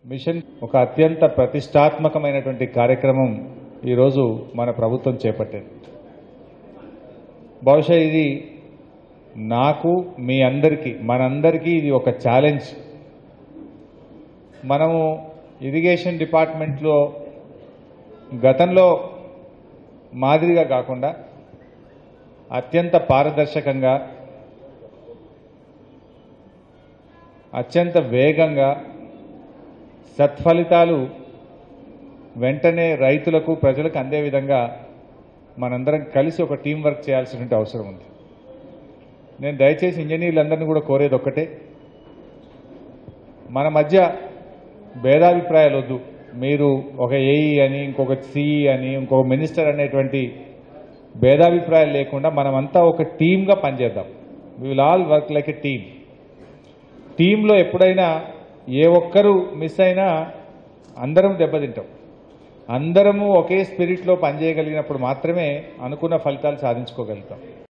machine ఒక అత్యంత ప్రతిష్టాత్మకమైనటువంటి కార్యక్రమం ఈరోజు మన ప్రభుత్వం చేపట్టింది బహుశా ఇది నాకు మీ అందరికీ మనందరికీ ఇది ఒక ఛాలెంజ్ మనము ఇరిగేషన్ డిపార్ట్మెంట్లో గతంలో మాదిరిగా కాకుండా అత్యంత పారదర్శకంగా అత్యంత వేగంగా సత్ఫలితాలు వెంటనే రైతులకు ప్రజలకు అందే విధంగా మనందరం కలిసి ఒక టీం వర్క్ చేయాల్సినటువంటి అవసరం ఉంది నేను దయచేసి ఇంజనీర్లందరినీ కూడా కోరేది ఒక్కటే మన మధ్య భేదాభిప్రాయాలు వద్దు మీరు ఒక ఏఈ అని ఇంకొక సిఈ అని ఇంకొక మినిస్టర్ అనేటువంటి భేదాభిప్రాయాలు లేకుండా మనమంతా ఒక టీమ్గా పనిచేద్దాం we will all work like a team టీంలో ఎప్పుడైనా ఏ ఒక్కరు మిస్ అయినా అందరం దెబ్బతింటాం అందరము ఒకే స్పిరిట్లో పనిచేయగలిగినప్పుడు మాత్రమే అనుకున్న ఫలితాలు సాధించుకోగలుగుతాం